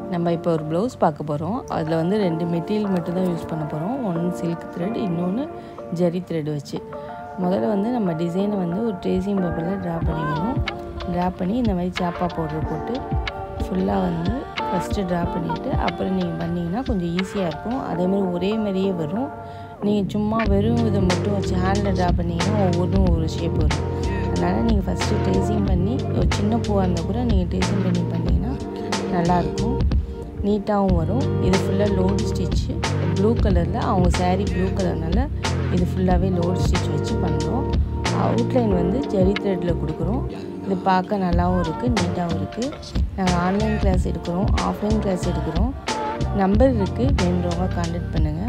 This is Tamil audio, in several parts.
நம்ம இப்போ ஒரு ப்ளவுஸ் பார்க்க போகிறோம் அதில் வந்து ரெண்டு மெட்டீரியல் மட்டும் தான் யூஸ் பண்ண போகிறோம் ஒன்று சில்க் த்ரெட் இன்னொன்று ஜரி த்ரெட் வச்சு முதல்ல வந்து நம்ம டிசைனை வந்து ஒரு ட்ரேசிங் பேப்பரில் ட்ரா பண்ணிக்கணும் ட்ரா பண்ணி இந்த மாதிரி சாப்பா பவுடர் போட்டு ஃபுல்லாக வந்து ஃபஸ்ட்டு ட்ரா பண்ணிவிட்டு அப்புறம் நீங்கள் பண்ணிங்கன்னா கொஞ்சம் ஈஸியாக இருக்கும் அதேமாதிரி ஒரே மாதிரியே வரும் நீங்கள் சும்மா வெறும் இதை மட்டும் வச்சு ஹேண்டில் ட்ரா பண்ணிங்கன்னா ஒவ்வொன்றும் ஒரு ஷேப் வரும் அதனால் நீங்கள் ஃபஸ்ட்டு ட்ரேசிங் பண்ணி ஒரு சின்ன பூவாக இருந்தால் கூட நீங்கள் ட்ரேசிங் பண்ணி பண்ணிங்கன்னா நல்லாயிருக்கும் நீட்டாகவும் வரும் இது ஃபுல்லாக லோட் ஸ்டிச்சு ப்ளூ கலரில் அவங்க saree ப்ளூ கலர்னால இது ஃபுல்லாகவே லோட் ஸ்டிச் வச்சு பண்ணுறோம் அவுட்லைன் வந்து ஜெரி த்ரெட்டில் கொடுக்குறோம் இது பார்க்க நல்லாவும் இருக்குது நீட்டாகவும் இருக்குது நாங்கள் ஆன்லைன் கிளாஸ் எடுக்கிறோம் ஆஃப்லைன் கிளாஸ் எடுக்கிறோம் நம்பர் இருக்குது வேணுறவங்க கான்டாக்ட் பண்ணுங்கள்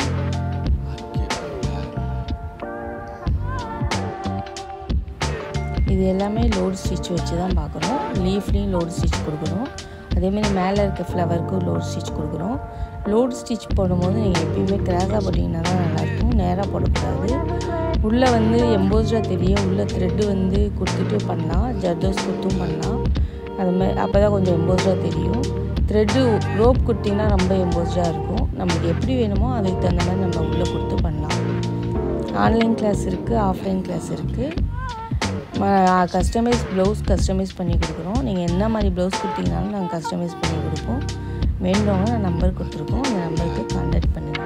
இது எல்லாமே லோட் ஸ்டிச் வச்சு தான் பார்க்குறோம் லீஃப்லேயும் லோட் ஸ்டிச் கொடுக்குறோம் அதேமாதிரி மேலே இருக்க ஃப்ளவருக்கும் லோட் ஸ்டிச் கொடுக்குறோம் லோட் ஸ்டிச் போடும்போது நீங்கள் எப்பயுமே கிராஸாக போட்டிங்கன்னா தான் நல்லாயிருக்கும் நேராக போடக்கூடாது உள்ளே வந்து எம்போஸ்டாக தெரியும் உள்ளே த்ரெட்டு வந்து கொடுத்துட்டு பண்ணலாம் ஜர்தோஸ் கொடுத்தும் பண்ணலாம் அது மாதிரி அப்போ தான் கொஞ்சம் எம்போஸ்டாக தெரியும் த்ரெட்டு ரோப் கொடுத்திங்கன்னா ரொம்ப எம்போஸ்டாக இருக்கும் நமக்கு எப்படி வேணுமோ அதுக்கு தகுந்த மாதிரி நம்ம உள்ளே கொடுத்து பண்ணலாம் ஆன்லைன் கிளாஸ் இருக்குது ஆஃப்லைன் கிளாஸ் இருக்குது கஸ்டமைஸ் ப்ளவுஸ் கஸ்டமைஸ் பண்ணி கொடுக்குறோம் நீங்கள் என்ன மாதிரி ப்ளவுஸ் கொடுத்தீங்கனாலும் நாங்கள் கஸ்டமைஸ் பண்ணி கொடுப்போம் வேண்டவங்க நான் நம்பர் கொடுத்துருக்கோம் அந்த நம்பருக்கு கான்டாக்ட் பண்ணுங்கள்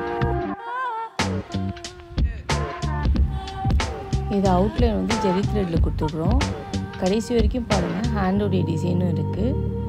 இது அவுட்லைன் வந்து ஜெரி த்ரெட்டில் கொடுத்துட்றோம் கடைசி வரைக்கும் பாருங்கள் ஹேண்டோடைய டிசைனும் இருக்குது